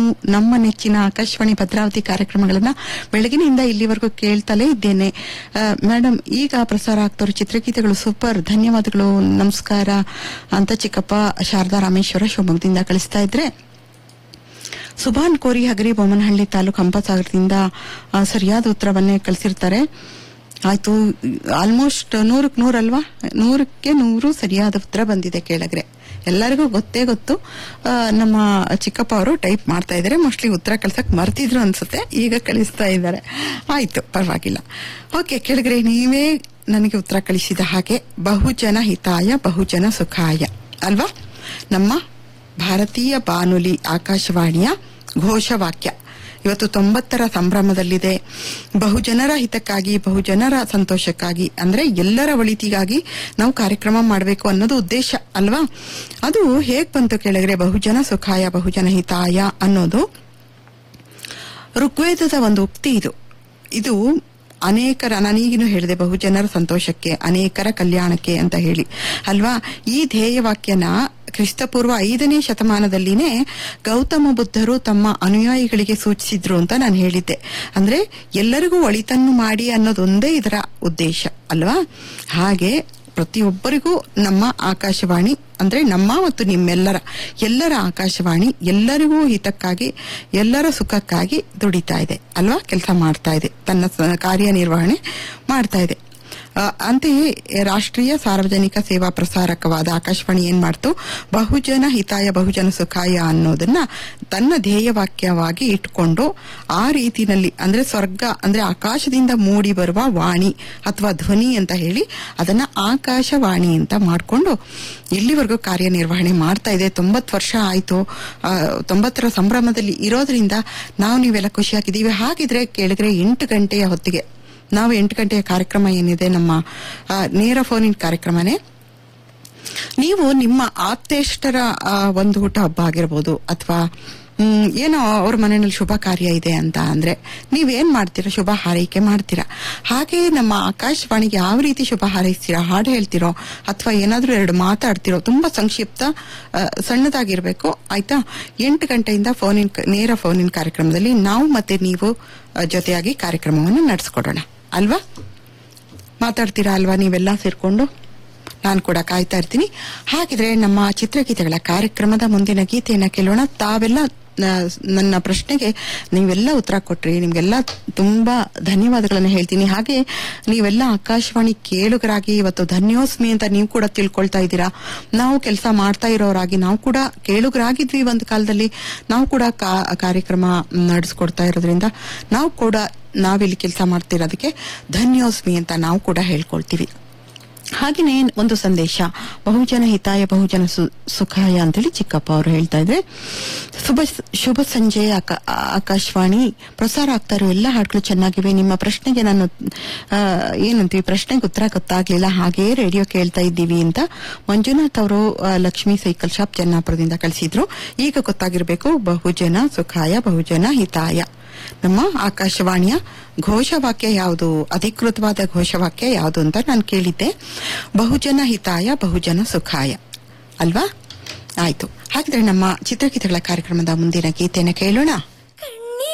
ನಮ್ಮ ನೆಚ್ಚಿನ ಆಕಾಶವಾಣಿ ಭದ್ರಾವತಿ ಕಾರ್ಯಕ್ರಮಗಳನ್ನ ಬೆಳಗಿನಿಂದ ಇಲ್ಲಿವರೆಗೂ ಕೇಳ್ತಲೇ ಇದ್ದೇನೆ ಮೇಡಮ್ ಈಗ ಪ್ರಸಾರ ಆಗ್ತಿರೋ ಚಿತ್ರಗೀತೆಗಳು ಸೂಪರ್ ಧನ್ಯವಾದಗಳು ನಮಸ್ಕಾರ ಅಂತ ಚಿಕ್ಕಪ್ಪ ಶಾರದಾ ರಾಮೇಶ್ವರ ಶಿವಮೊಗ್ಗದಿಂದ ಕಳಿಸ್ತಾ ಇದ್ರೆ ಸುಭಾನ್ ಕೋರಿ ಹಗರಿ ಬೊಮ್ಮನಹಳ್ಳಿ ತಾಲೂಕು ಹಂಪಸಾಗರದಿಂದ ಆ, ಸರಿಯಾದ ಉತ್ತರವನ್ನೇ ಕಳಿಸಿರ್ತಾರೆ ಆಯ್ತು ಆಲ್ಮೋಸ್ಟ್ ನೂರಕ್ಕೆ ನೂರಲ್ವಾ ನೂರಕ್ಕೆ ನೂರು ಸರಿಯಾದ ಉತ್ತರ ಬಂದಿದೆ ಕೇಳಗ್ರೆ ಎಲ್ಲರಿಗೂ ಗೊತ್ತೇ ಗೊತ್ತು ಆ, ನಮ್ಮ ಚಿಕ್ಕಪ್ಪ ಅವರು ಟೈಪ್ ಮಾಡ್ತಾ ಇದ್ದಾರೆ ಮೋಸ್ಟ್ಲಿ ಉತ್ತರ ಕಳ್ಸಕ್ ಮರ್ತಿದ್ರು ಅನ್ಸುತ್ತೆ ಈಗ ಕಳಿಸ್ತಾ ಇದ್ದಾರೆ ಆಯ್ತು ಪರವಾಗಿಲ್ಲ ಓಕೆ ಕೆಳಗರೆ ನೀವೇ ನನಗೆ ಉತ್ತರ ಕಳಿಸಿದ ಹಾಗೆ ಬಹುಜನ ಹಿತಾಯ ಬಹುಜನ ಸುಖಾಯ ಅಲ್ವಾ ನಮ್ಮ ಭಾರತೀಯ ಬಾನುಲಿ ಆಕಾಶವಾಣಿಯ ಘೋಷವಾಕ್ಯ ಇವತ್ತು ತೊಂಬತ್ತರ ಸಂಭ್ರಮದಲ್ಲಿದೆ ಬಹುಜನರ ಹಿತಕ್ಕಾಗಿ ಬಹುಜನರ ಸಂತೋಷಕ್ಕಾಗಿ ಅಂದ್ರೆ ಎಲ್ಲರ ಒಳಿತಿಗಾಗಿ ನಾವು ಕಾರ್ಯಕ್ರಮ ಮಾಡಬೇಕು ಅನ್ನೋದು ಉದ್ದೇಶ ಅಲ್ವಾ ಅದು ಹೇಗ್ ಬಂತು ಕೇಳಿದ್ರೆ ಬಹುಜನ ಸುಖಾಯ ಬಹುಜನ ಹಿತಾಯ ಅನ್ನೋದು ಋಗ್ವೇದದ ಒಂದು ಉಕ್ತಿ ಇದು ಇದು ಅನೇಕರ ನಾನೀಗಿನೂ ಹೇಳಿದೆ ಬಹುಜನರ ಸಂತೋಷಕ್ಕೆ ಅನೇಕರ ಕಲ್ಯಾಣಕ್ಕೆ ಅಂತ ಹೇಳಿ ಅಲ್ವಾ ಈ ಧ್ಯೇಯವಾಕ್ಯನ ಕ್ರಿಸ್ತಪೂರ್ವ ಐದನೇ ಶತಮಾನದಲ್ಲಿನೇ ಗೌತಮ ಬುದ್ಧರು ತಮ್ಮ ಅನುಯಾಯಿಗಳಿಗೆ ಸೂಚಿಸಿದ್ರು ಅಂತ ನಾನು ಹೇಳಿದ್ದೆ ಅಂದ್ರೆ ಎಲ್ಲರಿಗೂ ಒಳಿತನ್ನು ಮಾಡಿ ಅನ್ನೋದೊಂದೇ ಇದರ ಉದ್ದೇಶ ಅಲ್ವಾ ಹಾಗೆ ಪ್ರತಿಯೊಬ್ಬರಿಗೂ ನಮ್ಮ ಆಕಾಶವಾಣಿ ಅಂದ್ರೆ ನಮ್ಮ ಮತ್ತು ನಿಮ್ಮೆಲ್ಲರ ಎಲ್ಲರ ಆಕಾಶವಾಣಿ ಎಲ್ಲರಿಗೂ ಹಿತಕ್ಕಾಗಿ ಎಲ್ಲರ ಸುಖಕ್ಕಾಗಿ ದುಡಿತಾ ಇದೆ ಅಲ್ವಾ ಕೆಲಸ ಮಾಡ್ತಾ ಇದೆ ತನ್ನ ಸ- ಕಾರ್ಯನಿರ್ವಹಣೆ ಮಾಡ್ತಾ ಇದೆ ಆ, ಅಂತೆಯೇ ರಾಷ್ಟ್ರೀಯ ಸಾರ್ವಜನಿಕ ಸೇವಾ ಪ್ರಸಾರಕವಾದ ಆಕಾಶವಾಣಿ ಏನ್ ಮಾಡ್ತು ಬಹುಜನ ಹಿತಾಯ ಬಹುಜನ ಸುಖಾಯ ಅನ್ನೋದನ್ನ ತನ್ನ ಧ್ಯೇಯವಾಕ್ಯವಾಗಿ ಇಟ್ಕೊಂಡು ಆ ರೀತಿನಲ್ಲಿ ಅಂದ್ರೆ ಸ್ವರ್ಗ ಅಂದ್ರೆ ಆಕಾಶದಿಂದ ಮೂಡಿ ಬರುವ ವಾಣಿ ಅಥವಾ ಧ್ವನಿ ಅಂತ ಹೇಳಿ ಅದನ್ನ ಆಕಾಶವಾಣಿ ಅಂತ ಮಾಡ್ಕೊಂಡು ಇಲ್ಲಿವರೆಗೂ ಕಾರ್ಯನಿರ್ವಹಣೆ ಮಾಡ್ತಾ ಇದೆ ತೊಂಬತ್ತು ವರ್ಷ ಆಯ್ತು ಆ, ತೊಂಬತ್ತರ ಸಂಭ್ರಮದಲ್ಲಿ ಇರೋದ್ರಿಂದ ನಾವು ನೀವೆಲ್ಲ ಖುಷಿಯಾಗಿದ್ದೀವಿ ಹಾಗಿದ್ರೆ ಕೇಳಿದ್ರೆ ಎಂಟು ಗಂಟೆಯ ಹೊತ್ತಿಗೆ ನಾವು ಎಂಟು ಗಂಟೆಯ ಕಾರ್ಯಕ್ರಮ ಏನಿದೆ ನಮ್ಮ ಆ, ನೇರ ಫೋನಿನ ಕಾರ್ಯಕ್ರಮನೇ ನೀವು ನಿಮ್ಮ ಆಪ್ತೇಷ್ಟರ ಆ, ಒಂದು ಊಟ ಹಬ್ಬ ಆಗಿರ್ಬೋದು ಅಥವಾ ಹ್ಮ್, ಏನೋ ಅವ್ರ ಮನೆಯಲ್ಲಿ ಶುಭ ಕಾರ್ಯ ಇದೆ ಅಂತ ಅಂದ್ರೆ ನೀವೇನ್ ಮಾಡ್ತೀರಾ ಶುಭ ಹಾರೈಕೆ ಮಾಡ್ತೀರಾ ಹಾಗೆ ನಮ್ಮ ಆಕಾಶವಾಣಿಗೆ ಯಾವ ರೀತಿ ಶುಭ ಹಾರೈಸ್ತೀರಾ ಹಾಡು ಹೇಳ್ತಿರೋ ಅಥವಾ ಏನಾದ್ರೂ ಎರಡು ಮಾತಾಡ್ತಿರೋ ತುಂಬಾ ಸಂಕ್ಷಿಪ್ತ ಆ, ಸಣ್ಣದಾಗಿರ್ಬೇಕು ಆಯ್ತಾ ಎಂಟು ಗಂಟೆಯಿಂದ ಫೋನಿನ್ ನೇರ ಫೋನಿನ ಕಾರ್ಯಕ್ರಮದಲ್ಲಿ ನಾವು ಮತ್ತೆ ನೀವು ಆ, ಜೊತೆಯಾಗಿ ಕಾರ್ಯಕ್ರಮವನ್ನು ನಡೆಸ್ಕೊಡೋಣ ಅಲ್ವಾ ಮಾತಾಡ್ತೀರಾ ಅಲ್ವಾ ನೀವೆಲ್ಲ ಸೇರ್ಕೊಂಡು ನಾನು ಕೂಡ ಕಾಯ್ತಾ ಇರ್ತೀನಿ ಹಾಗಿದ್ರೆ ನಮ್ಮ ಚಿತ್ರಗೀತೆಗಳ ಕಾರ್ಯಕ್ರಮದ ಮುಂದಿನ ಗೀತೆಯನ್ನ ಕೇಳೋಣ ತಾವೆಲ್ಲ ಆ, ನನ್ನ ಪ್ರಶ್ನೆಗೆ ನೀವೆಲ್ಲ ಉತ್ತರ ಕೊಟ್ರಿ ನಿಮ್ಗೆಲ್ಲ ತುಂಬಾ ಧನ್ಯವಾದಗಳನ್ನ ಹೇಳ್ತೀನಿ ಹಾಗೆ ನೀವೆಲ್ಲ ಆಕಾಶವಾಣಿ ಕೇಳುಗರಾಗಿ ಇವತ್ತು ಧನ್ಯೋಸ್ಮಿ ಅಂತ ನೀವು ಕೂಡ ತಿಳ್ಕೊಳ್ತಾ ಇದ್ದೀರಾ ನಾವು ಕೆಲಸ ಮಾಡ್ತಾ ಇರೋರಾಗಿ ನಾವು ಕೂಡ ಕೇಳುಗರಾಗಿದ್ವಿ ಒಂದು ಕಾಲದಲ್ಲಿ ನಾವು ಕೂಡ ಕಾ- ಕಾರ್ಯಕ್ರಮ ನಡೆಸ್ಕೊಡ್ತಾ ಇರೋದ್ರಿಂದ ನಾವು ಕೂಡ ನಾವಿಲ್ಲಿ ಕೆಲಸ ಮಾಡ್ತಿರೋದಕ್ಕೆ ಧನ್ಯೋಸ್ಮಿ ಅಂತ ನಾವು ಕೂಡ ಹೇಳ್ಕೊಳ್ತೀವಿ ಹಾಗೆಯೇ ಒಂದು ಸಂದೇಶ ಬಹುಜನ ಹಿತಾಯ ಬಹುಜನ ಸು- ಸುಖಾಯ ಅಂತೇಳಿ ಚಿಕ್ಕಪ್ಪ ಅವರು ಹೇಳ್ತಾ ಇದ್ರೆ ಶುಭ ಶುಭ ಸಂಜೆ ಆಕ- ಆಕಾಶವಾಣಿ ಪ್ರಸಾರ ಆಗ್ತಾ ಇರೋ ಎಲ್ಲ ಹಾಡುಗಳು ಚೆನ್ನಾಗಿವೆ ನಿಮ್ಮ ಪ್ರಶ್ನೆಗೆ ನಾನು ಆ, ಏನಂತೀವಿ ಪ್ರಶ್ನೆಗೆ ಉತ್ತರ ಗೊತ್ತಾಗ್ಲಿಲ್ಲ ಹಾಗೇ ರೇಡಿಯೋ ಕೇಳ್ತಾ ಇದ್ದೀವಿ ಅಂತ ಮಂಜುನಾಥ್ ಅವರು ಆ, ಲಕ್ಷ್ಮೀ ಸೈಕಲ್ ಶಾಪ್ ಚೆನ್ನಾಪುರದಿಂದ ಕಳಿಸಿದ್ರು ಈಗ ಗೊತ್ತಾಗಿರ್ಬೇಕು ಬಹುಜನ ಸುಖಾಯ ಬಹುಜನ ಹಿತಾಯ ನಮ್ಮ ಆಕಾಶವಾಣಿಯ ಘೋಷವಾಕ್ಯ ಯಾವುದು ಅಧಿಕೃತವಾದ ಘೋಷವಾಕ್ಯ ಯಾವುದು ಅಂತ ನಾನು ಕೇಳಿದ್ದೆ ಬಹುಜನ ಹಿತಾಯ ಬಹುಜನ ಸುಖಾಯ ಅಲ್ವಾ ಆಯ್ತು ಹಾಗಿದ್ರೆ ನಮ್ಮ ಚಿತ್ರಗೀತೆಗಳ ಕಾರ್ಯಕ್ರಮದ ಮುಂದಿನ ಗೀತೆನ ಕೇಳೋಣ